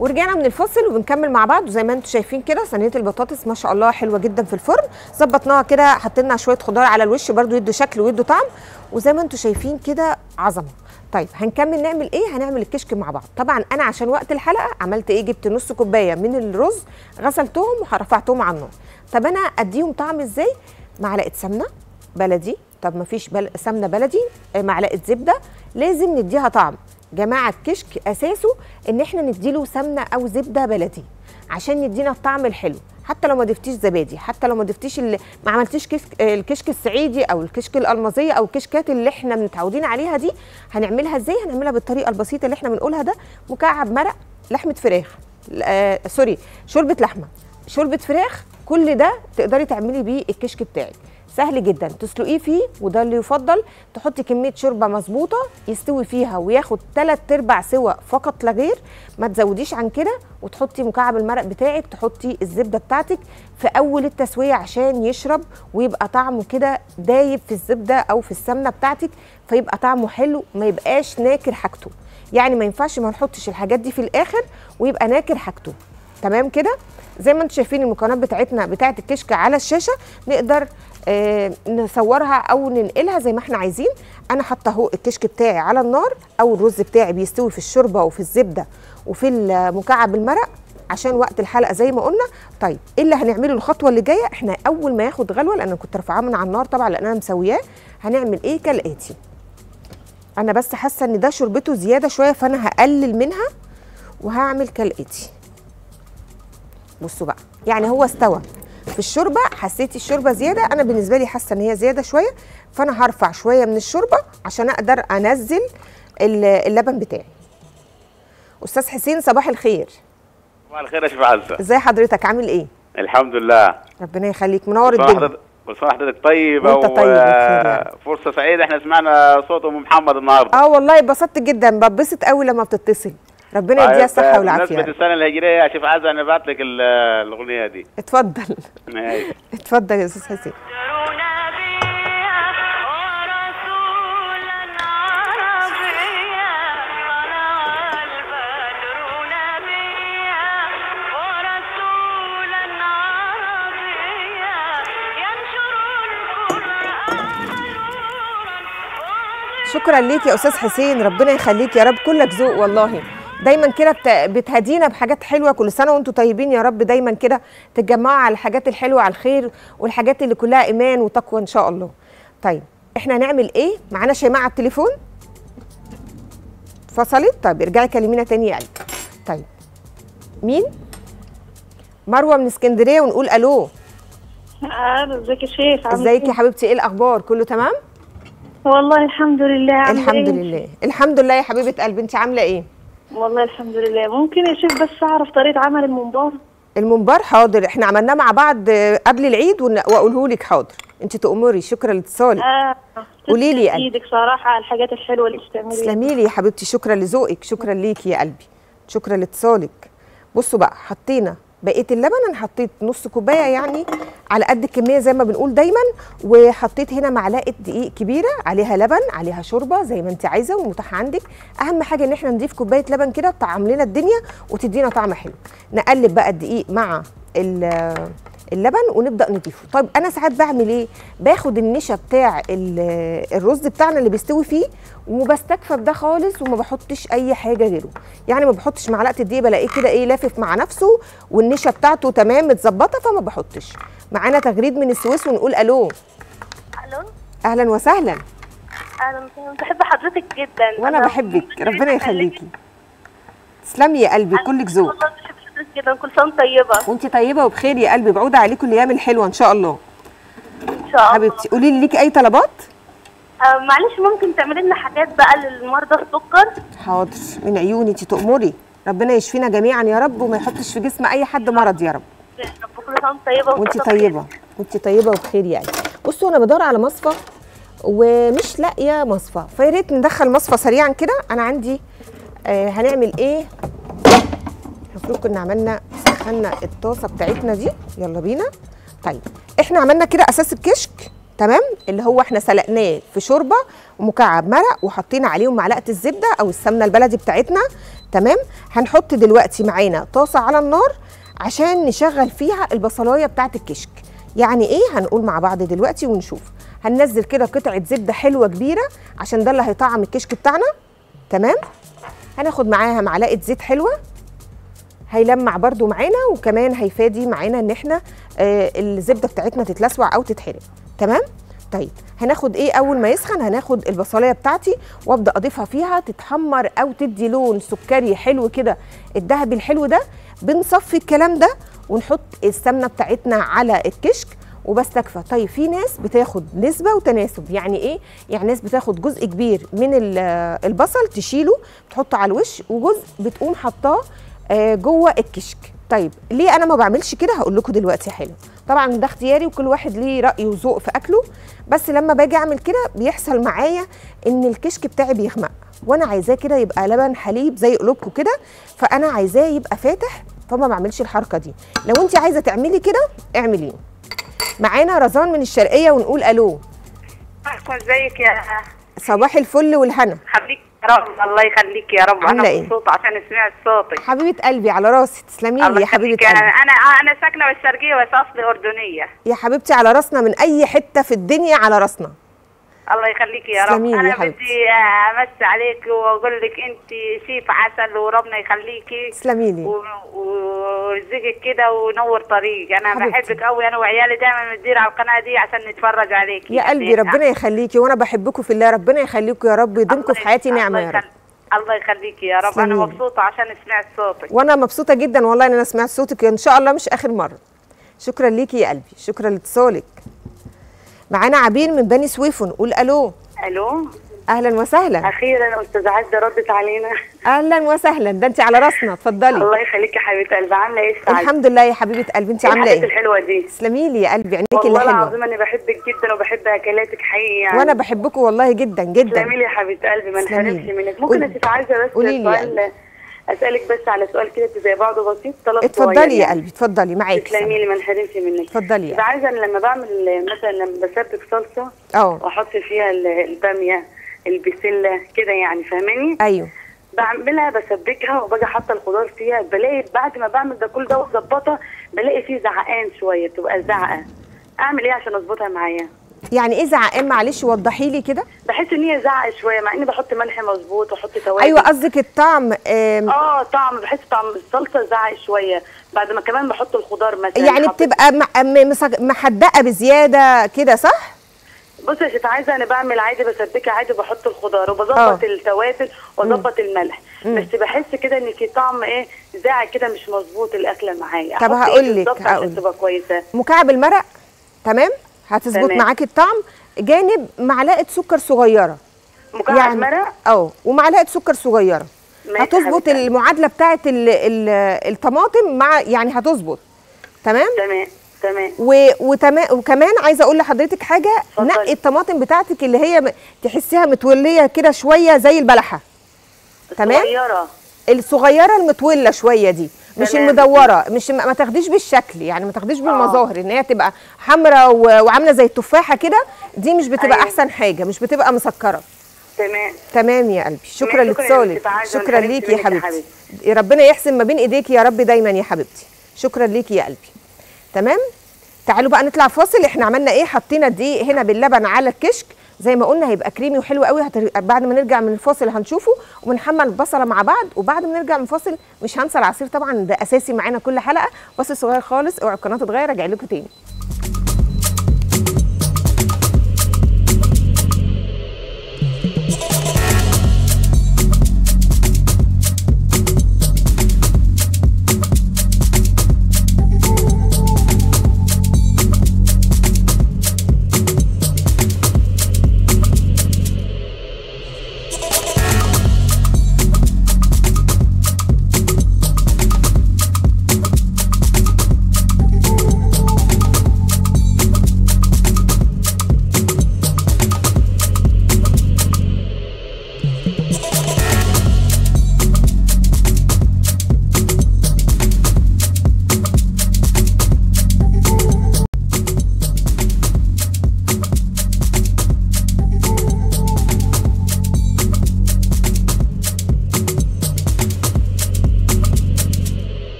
ورجعنا من الفاصل وبنكمل مع بعض وزي ما انتم شايفين كده صينيه البطاطس ما شاء الله حلوه جدا في الفرن ظبطناها كده حطينا شويه خضار على الوش برده يدوا شكل ويدوا طعم وزي ما انتم شايفين كده عظمه طيب هنكمل نعمل ايه هنعمل الكشك مع بعض طبعا انا عشان وقت الحلقه عملت ايه جبت نص كوبايه من الرز غسلتهم ورفعتهم على النار طب انا اديهم طعم ازاي معلقه سمنه بلدي طب ما فيش بل... سمنه بلدي آه، معلقه زبده لازم نديها طعم جماعه الكشك اساسه ان احنا نديله سمنه او زبده بلدي عشان يدينا الطعم الحلو حتى لو ما ضفتيش زبادي حتى لو ما ضفتيش ال- ما عملتيش كشك آه، الكشك الصعيدي او الكشك الالمازيه او الكشكات اللي احنا متعودين عليها دي هنعملها ازاي هنعملها بالطريقه البسيطه اللي احنا بنقولها ده مكعب مرق لحمه فراخ آه سوري شوربه لحمه شوربه فراخ كل ده تقدري تعملي بيه الكشك بتاعك سهل جدا تسلقيه فيه وده اللي يفضل تحطي كميه شوربه مظبوطه يستوي فيها وياخد 3 ارباع سوا فقط لا غير ما تزوديش عن كده وتحطي مكعب المرق بتاعك تحطي الزبده بتاعتك في اول التسويه عشان يشرب ويبقى طعمه كده دايب في الزبده او في السمنه بتاعتك فيبقى طعمه حلو ما يبقاش ناكر حاجته يعني ما ينفعش ما نحطش الحاجات دي في الاخر ويبقى ناكر حاجته تمام كده زي ما انتم شايفين المكونات بتاعتنا بتاعت الكشك على الشاشه نقدر آه نصورها او ننقلها زي ما احنا عايزين انا حاطه اهو الكشك بتاعي على النار او الرز بتاعي بيستوي في الشوربه وفي الزبده وفي مكعب المرق عشان وقت الحلقه زي ما قلنا طيب ايه اللي هنعمله الخطوه اللي جايه احنا اول ما ياخد غلوه لان انا كنت رافعاه من على النار طبعا لان انا مسوياه هنعمل ايه كالاتي انا بس حاسه ان ده شوربته زياده شويه فانا هقلل منها وهعمل كالاتي بصوا بقى يعني هو استوى في الشوربه حسيتي الشوربه زياده انا بالنسبه لي حاسه ان هي زياده شويه فانا هرفع شويه من الشوربه عشان اقدر انزل ال- اللبن بتاعي استاذ حسين صباح الخير صباح الخير يا شيخ عزة ازاي حضرتك عامل ايه الحمد لله ربنا يخليك منور كل سنة الدنيا حضرتك- كل سنة حضرتك طيبة وانت طيب وبخير يا رب. وفرصة سعيدة احنا سمعنا صوت ام محمد النهارده اه والله اتبسطت جدا ببسط قوي لما بتتصل ربنا يديها طيب، الصحه والعافيه بمناسبة يا رب. السنة الهجرية يا شيخ عزة انا بعت لك ال- الاغنية دي اتفضل ماشي. اتفضل يا استاذ حسين يرون بيا ورسولا عربيا طلع البدر نبيا ورسولا عربيا ينشر القرآن نورا شكرا ليك يا استاذ حسين ربنا يخليك يا رب كلك ذوق والله دايما كده بت- بتهدينا بحاجات حلوه كل سنه وانتم طيبين يا رب دايما كده تتجمعوا على الحاجات الحلوه على الخير والحاجات اللي كلها ايمان وتقوى ان شاء الله طيب احنا هنعمل ايه معانا شيماء على التليفون فصلت طيب ارجعي كلمينا تاني يا قلبي طيب مين مروه من اسكندريه ونقول الو الو ازيك يا شيخ عامل ازيك يا إيه؟ حبيبتي ايه الاخبار كله تمام والله الحمد لله عامله الحمد إيه؟ لله الحمد لله يا حبيبه قلبي انت عامله ايه والله الحمد لله ممكن يا شيخ بس اعرف طريقه عمل الممبار الممبار حاضر احنا عملناه مع بعض آه، قبل العيد ون- واقوله لك حاضر انت تأمري شكرا لاتصالك اه قولي لي يا تسلم قلبي. ايدك صراحه على الحاجات الحلوه اللي بتعمليها تسلمي لي يا حبيبتي شكرا لذوقك شكرا ليكي يا قلبي شكرا لاتصالك بصوا بقى حطينا بقيه اللبن انا حطيت نص كوبايه يعني على قد الكميه زي ما بنقول دايما وحطيت هنا معلقه دقيق كبيره عليها لبن عليها شوربه زي ما انت عايزه ومتاح عندك اهم حاجه ان احنا نضيف كوبايه لبن كده تطعم لنا الدنيا وتدينا طعم حلو نقلب بقى الدقيق مع ال- اللبن ونبدا نضيفه طيب انا ساعات بعمل ايه باخد النشا بتاع ال- الرز بتاعنا اللي بيستوي فيه وبستكفى بده خالص وما بحطش اي حاجه غيره يعني ما بحطش معلقه الدقيق بلاقيه كده ايه لافف مع نفسه والنشا بتاعته تمام متظبطه فما بحطش معانا تغريد من السويس ونقول الو الو اهلا وسهلا انا بحب حضرتك جدا وانا أنا بحبك ربنا يخليكي تسلمي يا قلبي كلك ذوق والله بحب حضرتك جدا كل سنه وأنت طيبه وانت طيبه وبخير يا قلبي بعود عليكم الايام الحلوه ان شاء الله ان شاء الله حبيبتي قولي لي ليكي اي طلبات آه معلش ممكن تعملي لنا حاجات بقى للمرضى السكر حاضر من عيوني انت تأمري ربنا يشفينا جميعا يا رب وما يحطش في جسم اي حد مرض يا رب رب كل سنه وأنت طيبه وانت وأنت بخير. طيبه وانت طيبه وبخير يعني بصوا انا بدور على مصفى ومش لاقيه مصفى فيا ريت ندخل مصفى سريعا كده انا عندي آه هنعمل ايه المفروض كنا عملنا سخنا الطاسه بتاعتنا دي يلا بينا طيب احنا عملنا كده اساس الكشك تمام اللي هو احنا سلقناه في شوربه ومكعب مرق وحطينا عليهم معلقه الزبده او السمنه البلدي بتاعتنا تمام هنحط دلوقتي معانا طاسه على النار عشان نشغل فيها البصلايه بتاعت الكشك يعني ايه هنقول مع بعض دلوقتي ونشوف هننزل كده قطعه زبده حلوه كبيره عشان ده اللي هيطعم الكشك بتاعنا تمام هناخد معاها معلقه زيت حلوه هيلمع برده معانا وكمان هيفادي معانا ان احنا آه الزبده بتاعتنا تتلسوع او تتحرق تمام طيب هناخد ايه اول ما يسخن هناخد البصلايه بتاعتي وابدا اضيفها فيها تتحمر او تدي لون سكري حلو كده الذهبي الحلو ده بنصفي الكلام ده ونحط السمنه بتاعتنا على الكشك وبس تكفى طيب في ناس بتاخد نسبه وتناسب يعني ايه يعني ناس بتاخد جزء كبير من ال- البصل تشيله تحطه على الوش وجزء بتقوم حطاه آه، جوه الكشك طيب ليه انا ما بعملش كده هقول لكم دلوقتي حلو طبعا ده اختياري وكل واحد ليه راي وذوق في اكله بس لما باجي اعمل كده بيحصل معايا ان الكشك بتاعي بيغمق وانا عايزاه كده يبقى لبن حليب زي قلوبكم كده فانا عايزاه يبقى فاتح فما بعملش الحركه دي لو انت عايزه تعملي كده اعمليه معانا رزان من الشرقيه ونقول الو ازيك يا صباح الفل والهنا حبيبي يا رب الله يخليك يا رب عاملة انا إيه؟ مبسوطه عشان سمعت صوتك حبيبه قلبي على راسي تسلمي لي يا حبيبه يخليك. انا قلبي انا انا ساكنه في الشرقيه بس اصلي اردنيه يا حبيبتي على راسنا من اي حته في الدنيا على راسنا الله يخليك يا رب تسلمي لي يا انا حبيبتي. بدي امسي عليك واقول لك انت شيف عسل وربنا يخليكي تسلمي لي و- ويرزقك كده ونور طريق انا حبيبتي. بحبك قوي انا وعيالي دايما بندير على القناه دي عشان نتفرج عليك يا قلبي ربنا يخليكي وانا بحبكم في الله ربنا يخليكم يا رب يديمكم في حياتي نعمه يا رب الله يخليك يا رب انا تسلمي لي. مبسوطه عشان سمعت صوتك وانا مبسوطه جدا والله ان انا سمعت صوتك ان شاء الله مش اخر مره شكرا ليكي يا قلبي شكرا لاتصالك معانا عبير من بني سويف نقول الو الو اهلا وسهلا اخيرا استاذه عزه ردت علينا اهلا وسهلا ده انت على راسنا اتفضلي الله يخليك يا حبيبه قلبي عامله ايه السعاده الحمد لله يا حبيبه قلبي انت عامله الحاجات ايه الحلوه دي تسلمي لي يا قلبي عينيكي اللي والله حلوه العظيم انا بحبك جدا وبحب اكلاتك حقيقي يعني وانا بحبكم والله جدا جدا تسلمي لي يا حبيبه قلبي ما تسلمي نحرمش لي. منك ممكن قولي. انت انت عايزه بس قولي لي يا سؤال اسالك بس على سؤال كده زي بعضه بسيط طلب اتفضلي صغير يا يعني. قلبي اتفضلي معاكي تسلمي سامع. لي ما نحرمش منك اتفضلي يا يبقى عايزه أنا لما بعمل مثلا لما بسبك صلصه اه واحط فيها ال- الباميه البسله كده يعني فاهماني ايوه بعملها بسبكها وباجي حاطه الخضار فيها بلاقي بعد ما بعمل ده كل ده واظبطها بلاقي فيه زعقان شويه تبقى زعقه اعمل ايه عشان اظبطها معايا يعني ايه زعقان معلش وضحي لي كده بحس ان هي زعقه شويه مع اني بحط ملح مظبوط واحط توابل ايوه قصدك الطعم آم، اه طعم بحس طعم الصلصه زعق شويه بعد ما كمان بحط الخضار مثلا يعني حطيت- بتبقى مع- م- مصج- محدقه بزياده كده صح بصي يا شيخ عايزه انا بعمل عادي بسبكها عادي وبحط الخضار آه. وبظبط التوابل واظبط الملح بس بحس كده ان في طعم ايه زاعق كده مش مظبوط الاكله معايا طب أحط إيه هقول لك- بالظبط هقول. عشان تبقى كويسه مكعب المرق تمام هتظبط تمام. معاكي الطعم جانب معلقه سكر صغيره مكعب مرق اه ومعلقه سكر صغيره ماشي هتظبط حبيبتي. المعادله بتاعه ال- ال- الطماطم مع يعني هتظبط تمام تمام تمام و... وتما... وكمان عايزه اقول لحضرتك حاجه اتفضلي. نقي الطماطم بتاعتك اللي هي م... تحسيها متوليه كده شويه زي البلحه تمام صغيره الصغيره المتوله شويه دي مش تمام. المدوره مش ما تاخديش بالشكل يعني ما تاخديش بالمظاهر ان هي تبقى حمراء و... وعامله زي التفاحه كده دي مش بتبقى أيوة. احسن حاجه مش بتبقى مسكره تمام تمام يا قلبي شكرا شكرا يا لاتصالك ست عايزة، شكرا أنا ليكي يا حبيبتي منك يا حبيبتي يا ربنا يحسن ما بين ايديكي يا رب دايما يا حبيبتي شكرا ليكي يا قلبي تمام تعالوا بقى نطلع فاصل احنا عملنا ايه حطينا الدقيق هنا باللبن على الكشك زي ما قلنا هيبقى كريمي وحلو قوي هتر... بعد ما نرجع من الفاصل هنشوفه وبنحمل البصله مع بعض وبعد ما نرجع من الفاصل مش هنسى العصير طبعا ده اساسي معانا كل حلقه فاصل صغير خالص اوعوا القناه تتغير راجع لكم تاني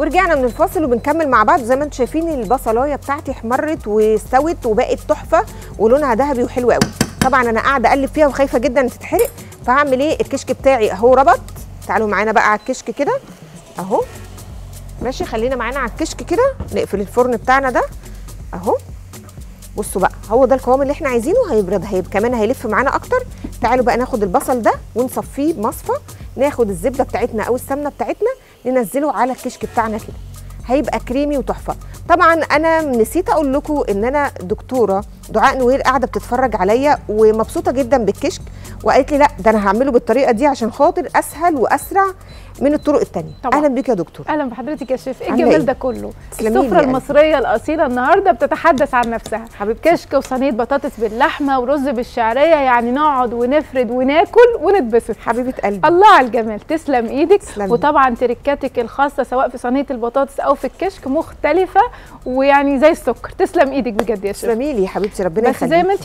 ورجعنا من الفاصل وبنكمل مع بعض زي ما انتم شايفين البصلايه بتاعتي احمرت واستوت وبقت تحفه ولونها ذهبي وحلو قوي طبعا انا قاعده اقلب فيها وخايفه جدا ان تتحرق فهعمل ايه الكشك بتاعي اهو ربط تعالوا معانا بقى على الكشك كده اهو ماشي خلينا معانا على الكشك كده نقفل الفرن بتاعنا ده اهو بصوا بقى هو ده القوام اللي احنا عايزينه هيبرد هيبقى كمان هيلف معانا اكتر تعالوا بقى ناخد البصل ده ونصفيه بمصفى ناخد الزبده بتاعتنا او السمنه بتاعتنا ننزله على الكشك بتاعنا كده هيبقى كريمي وتحفه طبعا انا نسيت اقول لكم ان انا دكتوره دعاء نوير قاعده بتتفرج عليا ومبسوطه جدا بالكشك وقالت لي لا ده انا هعمله بالطريقه دي عشان خاطر اسهل واسرع من الطرق التانية طبعاً. اهلا بيك يا دكتور اهلا بحضرتك يا شيف ايه عاملة الجمال إيه؟ ده كله تسلميلي السفره يا قلبي. المصريه الاصيله النهارده بتتحدث عن نفسها حبيبتي. كشك وصينيه بطاطس باللحمه ورز بالشعريه يعني نقعد ونفرد وناكل ونتبسط حبيبه قلبي الله على الجمال تسلم ايدك تسلمي. وطبعا تركاتك الخاصه سواء في صينيه البطاطس او في الكشك مختلفه ويعني زي السكر تسلم ايدك بجد يا شيف تسلمي لي يا حبيبتي ربنا بس زي يخليكي ما انت